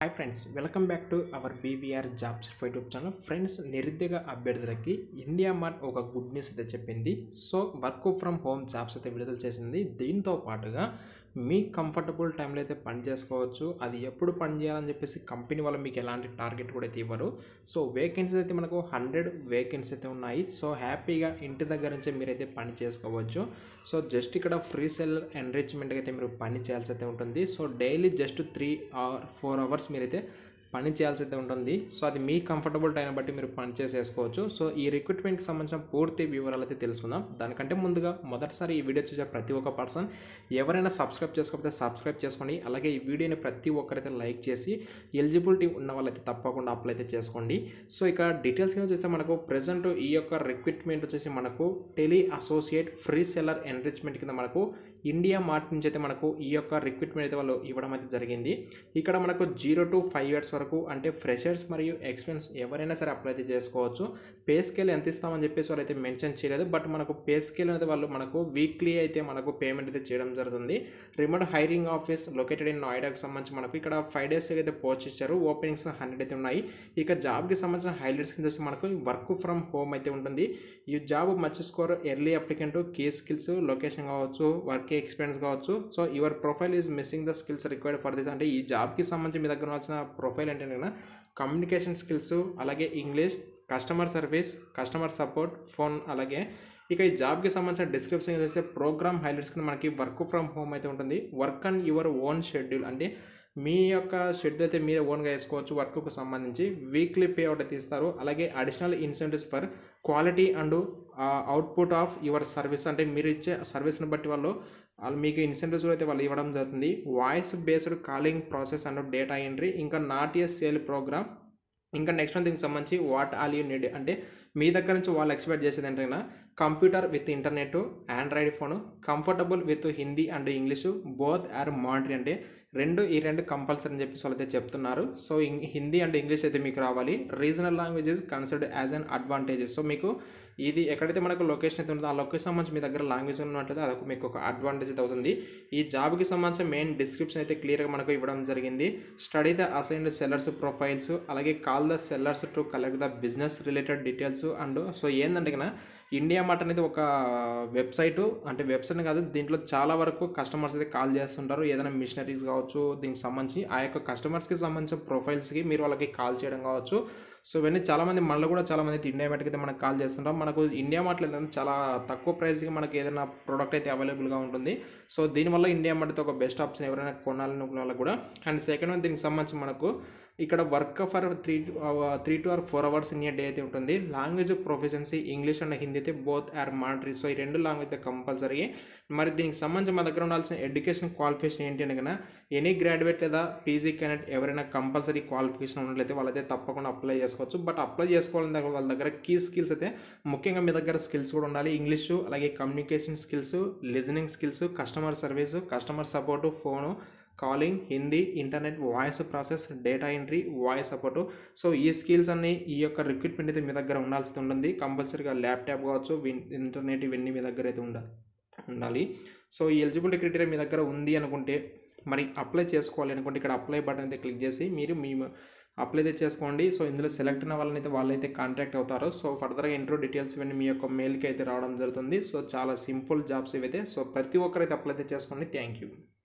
hi friends welcome back to our BVR jobs YouTube channel friends నిరుద్యోగ అభ్యర్థులకి India mart ఒక good news అయితే చెప్పింది so work from home jobs అయితే విడుదల చేసింది దీంతో పాటుగా మీ కంఫర్టబుల్ టైంలో అయితే పని చేసుకోవచ్చు అది ఎప్పుడు పని చేయాలని చెప్పేసి కంపెనీ వాళ్ళు మీకు ఎలాంటి టార్గెట్ కూడా అయితే ఇవ్వరు సో వేకెన్సీస్ అయితే మనకు హండ్రెడ్ వేకెన్సీ అయితే ఉన్నాయి సో హ్యాపీగా ఇంటి దగ్గర నుంచే మీరైతే పని చేసుకోవచ్చు సో జస్ట్ ఇక్కడ ఫ్రీ సెల్ ఎన్రిచ్మెంట్ అయితే మీరు పని చేయాల్సి అయితే ఉంటుంది so daily just three or four hours మీరైతే పని చేయాల్సి అయితే ఉంటుంది సో అది మీ కంఫర్టబుల్ టైం బట్టి మీరు పని చేసేసుకోవచ్చు సో ఈ రిక్రూట్మెంట్కి సంబంధించిన పూర్తి వివరాలు అయితే తెలుసుకుందాం దానికంటే ముందుగా మొదటిసారి ఈ వీడియో చూసే ప్రతి ఒక్క పర్సన్ ఎవరైనా సబ్స్క్రైబ్ చేసుకోకపోతే సబ్స్క్రైబ్ చేసుకోండి అలాగే ఈ వీడియోని ప్రతి ఒక్కరైతే లైక్ చేసి ఎలిజిబిలిటీ ఉన్న వాళ్ళైతే తప్పకుండా అప్లై అయితే చేసుకోండి సో ఇక డీటెయిల్స్ కింద చూస్తే మనకు ప్రజెంట్ ఈ యొక్క రిక్రూట్మెంట్ వచ్చేసి మనకు tele associate free seller enrichment కింద మనకు ఇండియా మార్ట్ నుంచి అయితే మనకు ఈ యొక్క రిక్రూట్మెంట్ అయితే వాళ్ళు ఇవ్వడం అయితే జరిగింది ఇక్కడ మనకు జీరో టు ఫైవ్ ఇయర్స్ వరకు అంటే ఫ్రెషర్స్ మరియు ఎక్స్పీరియన్స్ ఎవరైనా సరే అప్లై అయితే చేసుకోవచ్చు పే స్కేల్ ఎంత ఇస్తామని చెప్పేసి వాళ్ళు అయితే మెన్షన్ చేయలేదు బట్ మనకు పే స్కేల్ అనేది వాళ్ళు మనకు వీక్లీ అయితే మనకు పేమెంట్ అయితే చేయడం జరుగుతుంది remote hiring office located in నోయిడాకి సంబంధించి మనకు ఇక్కడ ఫైవ్ డేస్ అయితే పోస్ట్ ఇచ్చారు ఓపెనింగ్స్ హండ్రెడ్ అయితే ఉన్నాయి ఇక జాబ్కి సంబంధించిన హైలైట్స్ కింద వచ్చి మనకు వర్క్ ఫ్రమ్ హోమ్ అయితే ఉంటుంది ఈ జాబ్ మంచి score early applicant key skills location కావచ్చు వర్క్ ఎక్స్పీరియన్స్ కావచ్చు so your profile is missing the skills required for this అంటే ఈ జాబ్కి సంబంధించి మీ దగ్గర ఉండాల్సిన ప్రొఫైల్ అంటే కనుక కమ్యూనికేషన్ స్కిల్స్ అలాగే English customer service customer support phone అలాగే ఇక ఈ జాబ్కి సంబంధించిన డిస్క్రిప్షన్ చూస్తే ప్రోగ్రామ్ హైలైట్స్ కింద మనకి వర్క్ ఫ్రమ్ హోమ్ అయితే ఉంటుంది work and your own schedule అంటే మీ యొక్క షెడ్యూల్ అయితే మీరే ఓన్గా వేసుకోవచ్చు వర్క్కు సంబంధించి వీక్లీ పే అవుట్ అయితే ఇస్తారు అలాగే additional incentives for quality and output of your service అంటే మీరు ఇచ్చే సర్వీస్ని బట్టి వాళ్ళు వాళ్ళు మీకు ఇన్సెంటివ్స్ అయితే వాళ్ళు ఇవ్వడం జరుగుతుంది voice based calling process and data entry ఇంకా నాట్ ఏ సేల్ ప్రోగ్రామ్ ఇంకా నెక్స్ట్ వన్ దీనికి సంబంధించి వాట్ ఆల్ యూ నీడ్ అంటే మీ దగ్గర నుంచి వాళ్ళు ఎక్స్పెక్ట్ చేసేది ఏంటంటే computer with internet Android phone comfortable with Hindi and English both are mandatory అంటే రెండు ఈ రెండు కంపల్సరీ అని చెప్పేసి వాళ్ళైతే చెప్తున్నారు సో హిందీ అండ్ ఇంగ్లీష్ అయితే మీకు రావాలి regional languages considered as an advantages so మీకు ఇది ఎక్కడైతే మనకు లొకేషన్ అయితే ఉంటుందో ఆ లొకేషన్ సంబంధించి మీ దగ్గర లాంగ్వేజ్ ఉన్నట్లయితే అదొక మీకు ఒక అడ్వాంటేజ్ అయితే అవుతుంది ఈ జాబ్కి సంబంధించిన మెయిన్ డిస్క్రిప్షన్ అయితే క్లియర్గా మనకు ఇవ్వడం జరిగింది study the assigned sellers profiles అలాగే call the sellers to collect the business related details and so ఏంటంటే కన్నా ఇండియా మార్ట్ అనేది ఒక వెబ్సైటు అంటే వెబ్సైట్ కాదు దీంట్లో చాలా వరకు కస్టమర్స్ అయితే కాల్ చేస్తుంటారు ఏదైనా మిషనరీస్ కావచ్చు దీనికి సంబంధించి ఆ యొక్క కస్టమర్స్కి సంబంధించిన ప్రొఫైల్స్కి మీరు వాళ్ళకి కాల్ చేయడం కావచ్చు సో ఇవన్నీ చాలామంది మనలో కూడా చాలామంది అయితే ఇండియా మార్ట్కి అయితే మనకు కాల్ చేస్తుంటాం మనకు ఇండియా మార్ట్లో చాలా తక్కువ ప్రైస్కి మనకి ఏదైనా ప్రోడక్ట్ అయితే అవైలబుల్గా ఉంటుంది సో దీనివల్ల ఇండియా మార్ట్ అయితే ఒక బెస్ట్ ఆప్షన్ ఎవరైనా కొనాలనుకున్న వాళ్ళకి కూడా అండ్ సెకండ్ వన్ దీనికి సంబంధించి మనకు ఇక్కడ work for three three to or four hours in day అయితే ఉంటుంది language proficiency English and Hindi అయితే బోత్ ఆర్ మాంటరీ సో ఈ రెండు లాంగ్వేజ్ అయితే కంపల్సరీ మరి దీనికి సంబంధించి మా దగ్గర ఉండాల్సిన ఎడ్యుకేషన్ క్వాలిఫికేషన్ ఏంటి అనగా ఎనీ గ్రాడ్యుయేట్ లేదా పీజీ క్యాండిడేట్ ఎవరైనా కంపల్సరీ క్వాలిఫికేషన్ ఉన్నట్లయితే వాళ్ళైతే తప్పకుండా అప్లై చేసుకోవచ్చు బట్ అప్లై చేసుకోవాలని వాళ్ళ దగ్గర కీ స్కిల్స్ అయితే ముఖ్యంగా మీ దగ్గర స్కిల్స్ కూడా ఉండాలి ఇంగ్లీషు అలాగే communication skills listening skills customer service customer support phone calling Hindi internet voice process data entry voice support so ఈ స్కిల్స్ అన్ని ఈ యొక్క రిక్రూట్మెంట్ అయితే మీ దగ్గర ఉండాల్సి ఉంటుంది కంపల్సరీగా ల్యాప్టాప్ కావచ్చు ఇంటర్నెట్ ఇవన్నీ మీ దగ్గర అయితే ఉండాలి ఉండాలి సో ఈ ఎలిజిబిలిటీ క్రైటీరియా మీ దగ్గర ఉంది అనుకుంటే మరి అప్లై చేసుకోవాలి అనుకుంటే ఇక్కడ అప్లై బటన్ అయితే క్లిక్ చేసి మీరు మీ అప్లై అయితే చేసుకోండి సో ఇందులో సెలెక్ట్ అయిన వాళ్ళని అయితే వాళ్ళైతే కాంటాక్ట్ అవుతారు సో ఫర్దర్గా ఇంట్రో డీటెయిల్స్ ఇవన్నీ మీ యొక్క మెయిల్కి అయితే రావడం జరుగుతుంది సో చాలా సింపుల్ జాబ్స్ ఇవైతే సో ప్రతి ఒక్కరైతే అప్లై అయితే చేసుకోండి థ్యాంక్ యూ